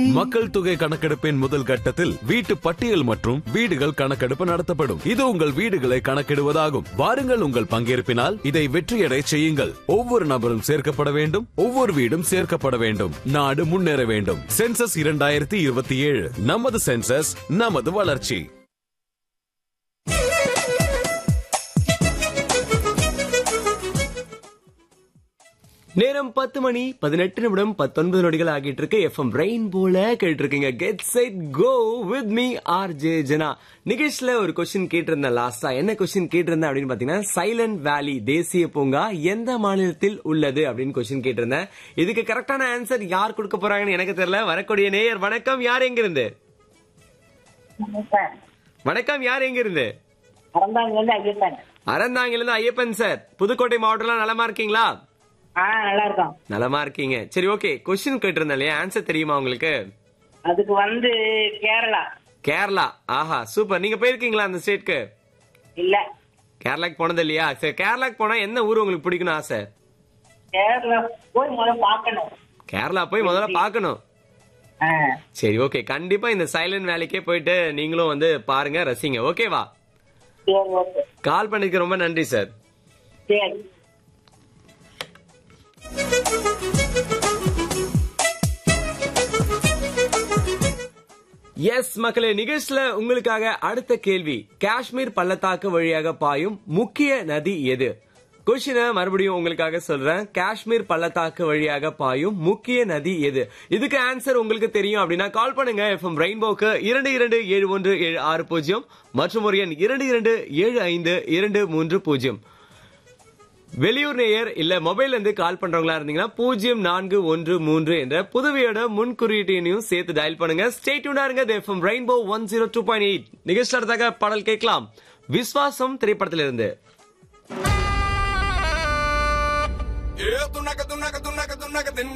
மக்கள் தொகை கணக்கெடுப்பின் முதல் கட்டத்தில் வீட்டு பட்டியல் மற்றும் வீடுகள் கணக்கெடுப்பு நடத்தப்படும் இது உங்கள் வீடுகளை கணக்கிடுவதாகும் வாருங்கள் உங்கள் பங்கேற்பினால் இதை வெற்றியடை செய்யுங்கள் ஒவ்வொரு நபரும் சேர்க்கப்பட வேண்டும் ஒவ்வொரு வீடும் சேர்க்கப்பட வேண்டும் நாடு முன்னேற வேண்டும் சென்சஸ் இரண்டாயிரத்தி இருபத்தி ஏழு நமது சென்சஸ் நமது வளர்ச்சி நேரம் பத்து மணி பதினெட்டு நிமிடம் பத்தொன்பது நொடிகள் ஆகிட்டு இருக்கு எஃப்எம் ரெயின் போல கேட்டு இருக்கீங்க get set go with me R J Jana நிகழ்ச்சியில ஒரு கொஸ்டின் கேட்டிருந்தேன் லாஸ்டா என்ன கொஸ்டின் கேட்டிருந்தேன் அப்படின்னு பாத்தீங்கன்னா சைலண்ட் வேலி தேசிய பூங்கா எந்த மாநிலத்தில் உள்ளது அப்படின்னு கொஸ்டின் கேட்டிருந்தேன் இதுக்கு கரெக்டான ஆன்சர் யார் கொடுக்க போறாங்கன்னு எனக்கு தெரியல வரக்கூடிய நேயர் வணக்கம் யார் எங்க இருந்து வணக்கம் யார் எங்க இருந்து அறந்தாங்க ஐயப்பன் அறந்தாங்கில இருந்து ஐயப்பன் சார் புதுக்கோட்டை மாவட்டம்லாம் நலமா இருக்கீங்களா ஆ நல்லா இருக்கும் நலமா இருக்கீங்க சரி ஓகே கொஸ்டின் கேட்டிருந்தேன் இல்லையா ஆன்சர் தெரியுமா உங்களுக்கு அதுக்கு வந்து கேரளா கேரளா ஆஹா சூப்பர் நீங்க போயிருக்கீங்களா அந்த ஸ்டேட்க்கு இல்ல கேரளாக்கு போனது இல்லையா சரி கேரளாக்கு போனா என்ன ஊர் உங்களுக்கு பிடிக்கணும் ஆசை கேரளா போய் முதல்ல பார்க்கணும் கேரளா போய் முதல்ல பார்க்கணும் ஆ, சரி ஓகே கண்டிப்பா இந்த சைலண்ட் வேலைக்கே போயிட்டு நீங்களும் வந்து பாருங்க ரசிங்க ஓகேவா சரி ஓகே கால் பண்ணதுக்கு ரொம்ப நன்றி சார் சரி எஸ் மக்களே நிகழ்ச்சியில உங்களுக்காக அடுத்த கேள்வி காஷ்மீர் பள்ளத்தாக்கு வழியாக பாயும் முக்கிய நதி எது கொஸ்டினை மறுபடியும் உங்களுக்காக சொல்றேன் காஷ்மீர் பள்ளத்தாக்கு வழியாக பாயும் முக்கிய நதி எது இதுக்கு ஆன்சர் உங்களுக்கு தெரியும் அப்படின்னா கால் பண்ணுங்க எஃப்எம் ரெயின்போக்கு இரண்டு இரண்டு ஏழு ஒன்று ஏழு ஆறு பூஜ்ஜியம் மற்றும் ஒரு எண் இரண்டு இரண்டு ஏழு ஐந்து இரண்டு மூன்று பூஜ்ஜியம் வெளியூர் நேயர் இல்ல மொபைல்ல இருந்து கால் பண்றவங்களா இருந்தீங்கன்னா பூஜ்ஜியம் நான்கு ஒன்று மூன்று என்ற புதுவையோட முன் குறியீட்டையும் சேர்த்து டயல் பண்ணுங்க ஸ்டேட்யூனா இருங்க FM rainbow one zero two point eight நிகழ்ச்சி அடுத்தாக பாடல் கேட்கலாம் விஸ்வாசம் திரைப்படத்திலிருந்து ஏ துணக்க துணக்க துணக்க துணக்க தின்